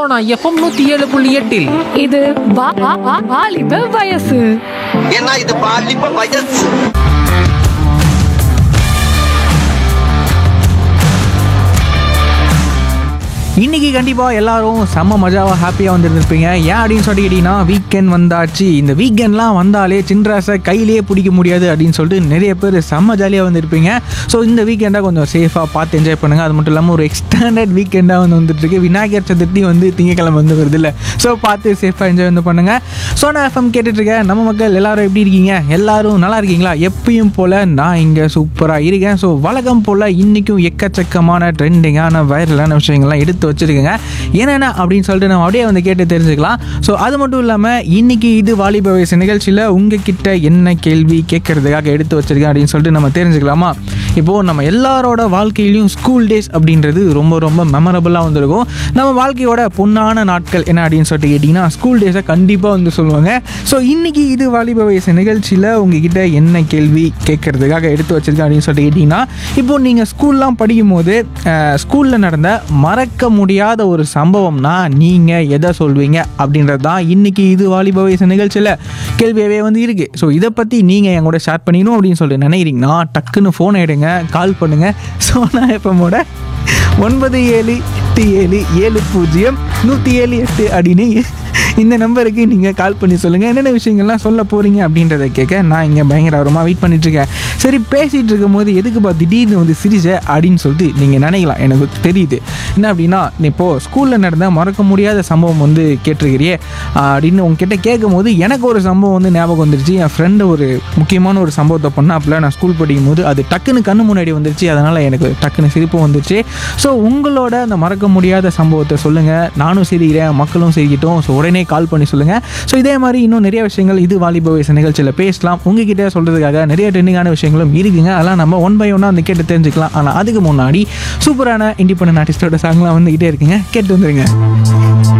Sona FM நூத்தி ஏழு புள்ளி எட்டில் இது வா- வா- வா- வாலிப வயசு ஏன்னா இது பாலிப்ப வயசு இன்னைக்கு கண்டிப்பாக எல்லாரும் செம்ம மஜாவாக ஹாப்பியாக வந்துருந்துருப்பீங்க ஏன் அப்படின்னு சொல்லி கேட்டிங்கன்னா வீக்கெண்ட் வந்தாச்சு இந்த வீக்கெண்ட்லாம் வந்தாலே சின்ராஸை கையிலேயே பிடிக்க முடியாது அப்படின்னு சொல்லிட்டு நிறைய பேர் செம்ம ஜாலியாக வந்திருப்பீங்க ஸோ இந்த வீக்கெண்டை கொஞ்சம் சேஃபாக பார்த்து என்ஜாய் பண்ணுங்கள் அது மட்டும் இல்லாமல் ஒரு எக்ஸ்டாண்டர்ட் வீக்கெண்டாக வந்து வந்துட்டுருக்கு விநாயகர் சதுர்த்தி வந்து திங்கக்கிழமை வந்து வருது இல்லை ஸோ பார்த்து சேஃபாக என்ஜாய் வந்து பண்ணுங்கள் சோனா எஃப்எம் கேட்டுட்ருக்கேன் நம்ம மக்கள் எல்லாரும் எப்படி இருக்கீங்க எல்லாரும் நல்லா இருக்கீங்களா எப்பயும் போல் நான் இங்கே சூப்பராக இருக்கேன் ஸோ வழக்கம் போல் இன்றைக்கும் எக்கச்சக்கமான ட்ரெண்டிங்கான வைரலான விஷயங்கள்லாம் எடுத்து வச்சுருக்கேங்க என்னென்ன அப்படின்னு சொல்லிட்டு நம்ம அப்படியே வந்து கேட்டு தெரிஞ்சுக்கலாம் ஸோ அது மட்டும் இல்லாமல் இன்னைக்கு இது வாலிப வயசு நிகழ்ச்சியில் உங்ககிட்ட என்ன கேள்வி கேட்கறதுக்காக எடுத்து வச்சிருக்கேன் அப்படின்னு சொல்லிட்டு நம்ம தெரிஞ்சுக்கலாமா இப்போது நம்ம எல்லாரோட வாழ்க்கையிலையும் ஸ்கூல் டேஸ் அப்படின்றது ரொம்ப ரொம்ப மெமரபுளாக வந்திருக்கும் நம்ம வாழ்க்கையோட பொன்னான நாட்கள் என்ன அப்படின்னு சொல்லிட்டு கேட்டிங்கன்னா ஸ்கூல் டேஸை கண்டிப்பாக வந்து சொல்லுவாங்க ஸோ இன்னைக்கு இது வாலிப வயசு நிகழ்ச்சியில் உங்ககிட்ட என்ன கேள்வி கேட்கறதுக்காக எடுத்து வச்சிருக்கேன் அப்படின்னு சொல்லிட்டு கேட்டிங்கன்னா இப்போ நீங்கள் ஸ்கூல்லாம் படிக்கும் போது ஸ்கூலில் நடந்த மறக்க முடியாத ஒரு சம்பவம்னா நீங்கள் எதை சொல்வீங்க அப்படின்றது தான் இன்னைக்கு இது வாலிப வயசு நிகழ்ச்சியில் கேள்வியாகவே வந்து இருக்குது ஸோ இதை பற்றி நீங்கள் என் கூட ஷேர் பண்ணிக்கணும் அப்படின்னு சொல்லிட்டு நினைக்கிறீங்கன்னா டக்குன்னு ஃபோன் எடுங்க கால் பண்ணுங்கள் சோனா எஃப்எம்மோட ஒன்பது ஏழு எட்டு ஏழு ஏழு பூஜ்ஜியம் நூற்றி ஏழு எட்டு அப்படின்னு இந்த நம்பருக்கு நீங்கள் கால் பண்ணி சொல்லுங்கள் என்னென்ன விஷயங்கள்லாம் சொல்ல போகிறீங்க அப்படின்றத கேட்க நான் இங்கே பயங்கர ஆர்வமாக வெயிட் பண்ணிட்டுருக்கேன் சரி பேசிகிட்டு இருக்கும்போது எதுக்குப்பா திடீர்னு வந்து சிரிச்ச அப்படின்னு சொல்லிட்டு நீங்கள் நினைக்கலாம் எனக்கு தெரியுது என்ன அப்படின்னா இப்போது ஸ்கூலில் நடந்த மறக்க முடியாத சம்பவம் வந்து கேட்டிருக்கிறியே ஆஹ் அப்படின்னு உங்ககிட்ட கேட்கும் போது எனக்கு ஒரு சம்பவம் வந்து ஞாபகம் வந்துருச்சு என் ஃப்ரெண்டு ஒரு முக்கியமான ஒரு சம்பவத்தை பண்ணாப்புல நான் ஸ்கூல் படிக்கும் போது அது டக்குன்னு கண்ணு முன்னாடி வந்துருச்சு அதனால் எனக்கு டக்குன்னு சிரிப்பும் வந்துருச்சு ஸோ உங்களோட அந்த மறக்க முடியாத சம்பவத்தை சொல்லுங்கள் நானும் சிரிக்கிறேன் மக்களும் சிரிக்கட்டும் ஸோ உடனே கால் பண்ணி சொல்லுங்கள் ஸோ இதே மாதிரி இன்னும் நிறைய விஷயங்கள் இது வாலிப வயசு நிகழ்ச்சியில் பேசலாம் உங்ககிட்ட சொல்கிறதுக்காக நிறைய ட்ரெண்டிங்கான விஷயங்களும் இருக்குங்க அதெல்லாம் நம்ம ஒன் பை ஒன்னாக வந்து கேட்டு தெரிஞ்சுக்கலாம் ஆனால் அதுக்கு முன்னாடி சூப்பரான இண்டிபெண்டன்ட் ஆர்டிஸ்டோட சாங்லாம் வந்துக்கிட்டே இருக்குங்க கேட்டு வந்துருங்க